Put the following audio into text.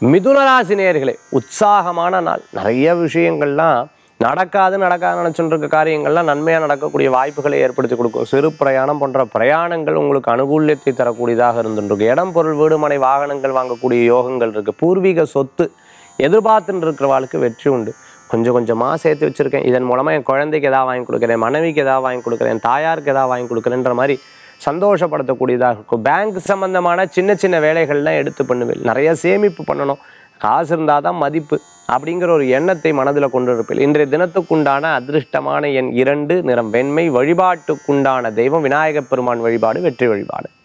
மிதுனராசி நேயர்களே உற்சாகமான நாள் நிறைய விஷயங்கள்லாம் நடக்காது நடக்காது நினச்சிட்டு இருக்க காரியங்கள்லாம் நன்மையாக நடக்கக்கூடிய வாய்ப்புகளை ஏற்படுத்தி கொடுக்கும் சிறு பிரயாணம் போன்ற பிரயாணங்கள் உங்களுக்கு அனுகூல்யத்தை தரக்கூடியதாக இருந்துருக்கு இடம் பொருள் வீடு மனை வாகனங்கள் வாங்கக்கூடிய யோகங்கள் இருக்குது பூர்வீக சொத்து எதிர்பார்த்துட்டு இருக்கிறவாளுக்கு வெற்றி உண்டு கொஞ்சம் கொஞ்சமாக சேர்த்து வச்சுருக்கேன் இதன் மூலமாக என் குழந்தைக்கு எதாவது வாங்கி கொடுக்குறேன் மனைவிக்கு எதாவது வாங்கி கொடுக்குறேன் என் தாயாருக்கு எதாவது வாங்கி கொடுக்குறேன்ற மாதிரி சந்தோஷப்படுத்தக்கூடியதாக இருக்கும் பேங்க் சம்பந்தமான சின்ன சின்ன வேலைகள்லாம் எடுத்து பண்ணுவேன் நிறைய சேமிப்பு பண்ணணும் காசு இருந்தால் தான் மதிப்பு அப்படிங்கிற ஒரு எண்ணத்தை மனதில் கொண்டு இருப்பேன் இன்றைய தினத்துக்குண்டான அதிர்ஷ்டமான எண் இரண்டு நிறம் வெண்மை வழிபாட்டுக்குண்டான தெய்வம் விநாயகப் பெருமான் வழிபாடு வெற்றி வழிபாடு